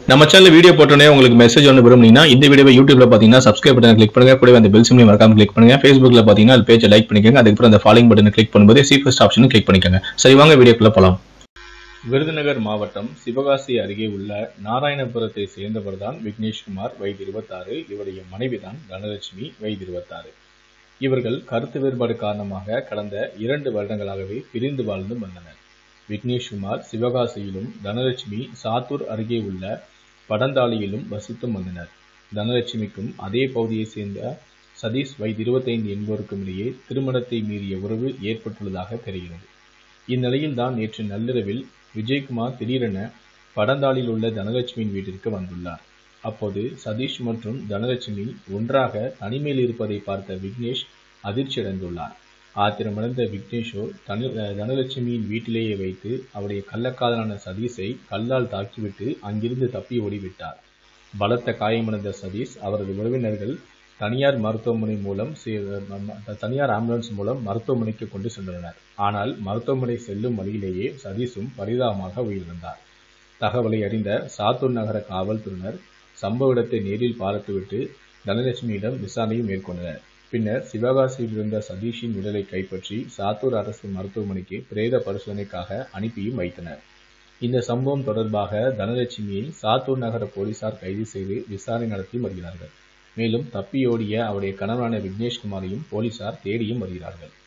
நம்ம channel video போட்டோன்னே உங்களுக்கு மெசேஜ் ஒன்று விரும்புனீங்கன்னா இந்த வீடியோவை யூடியூப்ல பார்த்தீங்கன்னா சப்ஸ்கிரைப் பட்டன் கிளிக் பண்ணுங்க கூடவே அந்த பெல் சிம்லையும் மறக்காம கிளிக் பண்ணுங்க ஃபேஸ்புக்ல பார்த்தீங்கன்னா அது பேஜை லைக் பண்ணிக்கோங்க அதுக்கப்புறம் அந்த ஃபாலோயிங் பட்டனை கிளிக் பண்ணும்போது சி ஃபர்ஸ்ட் ஆப்ஷனும் கிளிக் பண்ணிக்கோங்க சரி வாங்க வீடியோக்குள்ள போலாம் விருதுநகர் மாவட்டம் சிவகாசி அருகே உள்ள நாராயணபுரத்தை சேர்ந்தவர்தான் விக்னேஷ்குமார் வயது இருபத்தாறு இவருடைய மனைவிதான் தனலட்சுமி வயது இருபத்தாறு இவர்கள் கருத்து வேறுபாடு காரணமாக கடந்த இரண்டு வருடங்களாகவே பிரிந்து வாழ்ந்து வந்தனர் விக்னேஷ்குமார் சிவகாசியிலும் தனலட்சுமி சாத்தூர் அருகே உள்ள படந்தாளியிலும் வசித்து வந்தனர் தனலட்சுமிக்கும் அதே பகுதியைச் சேர்ந்த சதீஷ் வயது இருபத்தைந்து என்பவருக்கும் இடையே திருமணத்தை மீறிய உறவு ஏற்பட்டுள்ளதாக தெரிகிறது இந்நிலையில் தான் நேற்று நள்ளிரவில் விஜயகுமார் திடீரென படந்தாளில் உள்ள தனலட்சுமியின் வீட்டிற்கு வந்துள்ளார் அப்போது சதீஷ் மற்றும் தனலட்சுமி ஒன்றாக தனிமையில் இருப்பதை பார்த்த விக்னேஷ் அதிர்ச்சியடைந்துள்ளார் ஆத்திரமடைந்த விக்னேஷோ தனு தனலட்சுமியின் வீட்டிலேயே வைத்து அவருடைய கள்ளக்காதலான சதீஷை கல்லால் தாக்கிவிட்டு அங்கிருந்து தப்பி ஓடிவிட்டார் பலத்த காயமடைந்த சதீஷ் அவரது உறவினர்கள் தனியார் மருத்துவமனை மூலம் சே- ம- ம- தனியார் ஆம்புலன்ஸ் மூலம் மருத்துவமனைக்கு கொண்டு சென்றனர் ஆனால் மருத்துவமனை செல்லும் வழியிலேயே சதீஷும் பரிதாபமாக உயிரிழந்தார் தகவலை அறிந்த சாத்தூர் நகர காவல்துறையினர் சம்பவ இடத்தை நேரில் பார்த்துவிட்டு தனலட்சுமியிடம் விசாரணையை மேற்கொண்டனர் பின்னர் சிவகாசியில் இருந்த சதீஷின் உடலை கைப்பற்றி சாத்தூர் அரசு மருத்துவமனைக்கு பிரேத பரிசோதனைக்காக அனுப்பியும் வைத்தனர் இந்த சம்பவம் தொடர்பாக தனலட்சுமியை சாத்தூர் நகர போலீசார் கைது செய்து விசாரணை நடத்தி வருகிறார்கள் மேலும் தப்பியோடிய அவருடைய கணவரான விக்னேஷ்குமாரையும் போலீசார் தேடியும் வருகிறார்கள்